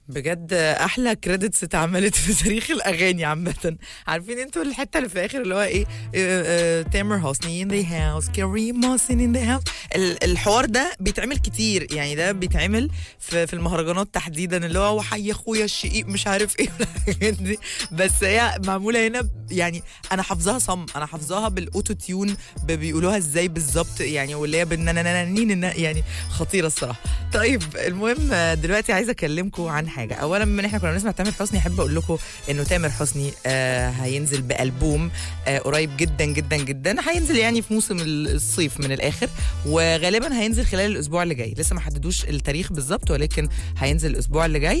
بجد احلى كريدتس اتعملت في تاريخ الاغاني عامه عارفين انتوا الحته اللي في الاخر اللي هو ايه آه، آه، تامر حسني ان ذا هاوس كريم محسن ان ذا هاوس الحوار ده بيتعمل كتير يعني ده بيتعمل في في المهرجانات تحديدا اللي هو وحي اخويا الشقيق مش عارف ايه والحاجات دي بس هي معموله هنا ب- يعني انا حافظاها صم انا حافظاها بالاوتو تيون ب- بيقولوها ازاي بالظبط يعني واللي هي بالنانانانين يعني خطيره الصراحه طيب المهم آه، دلوقتي عايزه اكلمكم عن حاجه اولا بما ان احنا كنا بنسمع تامر حسني احب اقول لكم انه تامر حسني آه هينزل بالبوم آه قريب جدا جدا جدا هينزل يعني في موسم ال- الصيف من الاخر وغالبا هينزل خلال الاسبوع اللي جاي لسه ما حددوش التاريخ بالظبط ولكن هينزل الاسبوع اللي جاي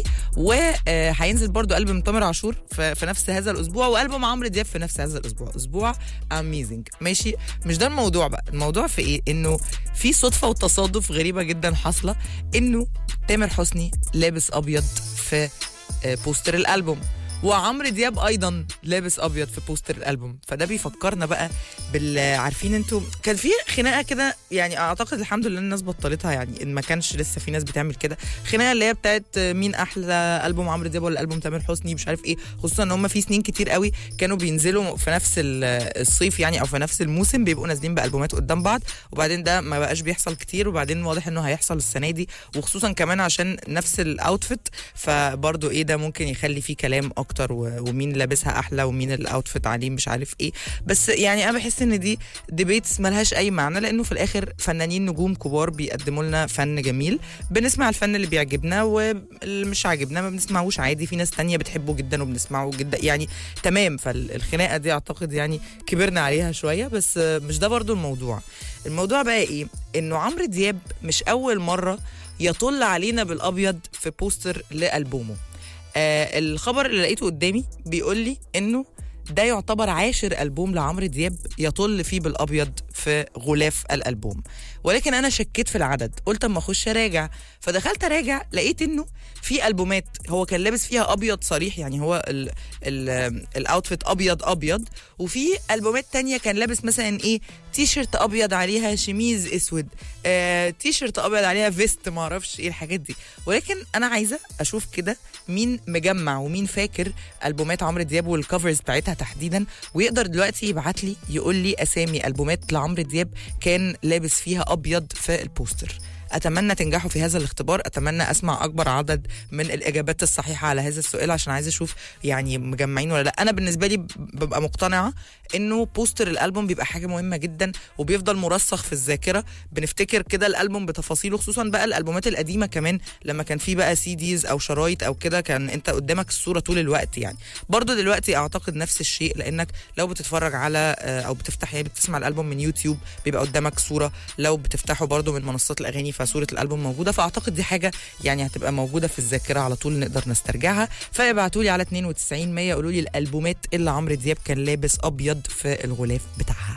وهينزل برضو البوم تامر عاشور في, في نفس هذا الاسبوع والبوم عمرو دياب في نفس هذا الاسبوع اسبوع اميزنج ماشي مش ده الموضوع بقى الموضوع في ايه انه في صدفه وتصادف غريبه جدا حاصله انه تامر حسني لابس ابيض في آه، بوستر الالبوم وعمرو دياب ايضا لابس ابيض في بوستر الالبوم فده بيفكرنا بقى بال عارفين انتوا كان في خناقه كده يعني اعتقد الحمد لله الناس بطلتها يعني ان ما كانش لسه في ناس بتعمل كده خناقه اللي هي بتاعت مين احلى البوم عمرو دياب ولا البوم تامر حسني مش عارف ايه خصوصا ان هم في سنين كتير قوي كانوا بينزلوا في نفس ال- الصيف يعني او في نفس الموسم بيبقوا نازلين بالبومات قدام بعض وبعدين ده ما بقاش بيحصل كتير وبعدين واضح انه هيحصل السنه دي وخصوصا كمان عشان نفس الاوتفيت فبرضه ايه ده ممكن يخلي فيه كلام اكتر و- ومين لابسها احلى ومين الاوتفيت عليه مش عارف ايه بس يعني انا بحس ان دي ديبيتس ملهاش اي معنى لانه في الاخر فنانين نجوم كبار بيقدموا لنا فن جميل بنسمع الفن اللي بيعجبنا واللي مش عاجبنا ما بنسمعوش عادي في ناس تانية بتحبه جدا وبنسمعه جدا يعني تمام فالخناقه دي اعتقد يعني كبرنا عليها شويه بس مش ده برضو الموضوع الموضوع بقى ايه انه عمرو دياب مش اول مره يطل علينا بالابيض في بوستر لالبومه آه الخبر اللي لقيته قدامي بيقول لي انه ده يعتبر عاشر ألبوم لعمرو دياب يطل فيه بالأبيض في غلاف الألبوم ولكن أنا شكيت في العدد قلت أما أخش أراجع فدخلت أراجع لقيت إنه في ألبومات هو كان لابس فيها أبيض صريح يعني هو ال- ال- الأوتفيت أبيض أبيض وفي ألبومات تانية كان لابس مثلا إيه تي شيرت أبيض عليها شميز أسود آه، تي شيرت أبيض عليها فيست معرفش إيه الحاجات دي ولكن أنا عايزة أشوف كده مين مجمع ومين فاكر البومات عمرو دياب والكفرز بتاعتها تحديدا ويقدر دلوقتي يبعت لي يقول لي اسامي البومات لعمرو دياب كان لابس فيها ابيض في البوستر اتمنى تنجحوا في هذا الاختبار اتمنى اسمع اكبر عدد من الاجابات الصحيحه على هذا السؤال عشان عايزه اشوف يعني مجمعين ولا لا انا بالنسبه لي ببقى مقتنعه انه بوستر الالبوم بيبقى حاجه مهمه جدا وبيفضل مرسخ في الذاكره بنفتكر كده الالبوم بتفاصيله خصوصا بقى الالبومات القديمه كمان لما كان في بقى سي ديز او شرايط او كده كان انت قدامك الصوره طول الوقت يعني برضو دلوقتي اعتقد نفس الشيء لانك لو بتتفرج على آه، او بتفتح يعني بتسمع الالبوم من يوتيوب بيبقى قدامك صوره لو بتفتحه برضو من منصات الاغاني فصوره الالبوم موجوده فاعتقد دي حاجه يعني هتبقى موجوده في الذاكره على طول نقدر نسترجعها فابعتوا لي على 92 100 قولوا لي الالبومات اللي عمرو دياب كان لابس ابيض في الغلاف بتاعها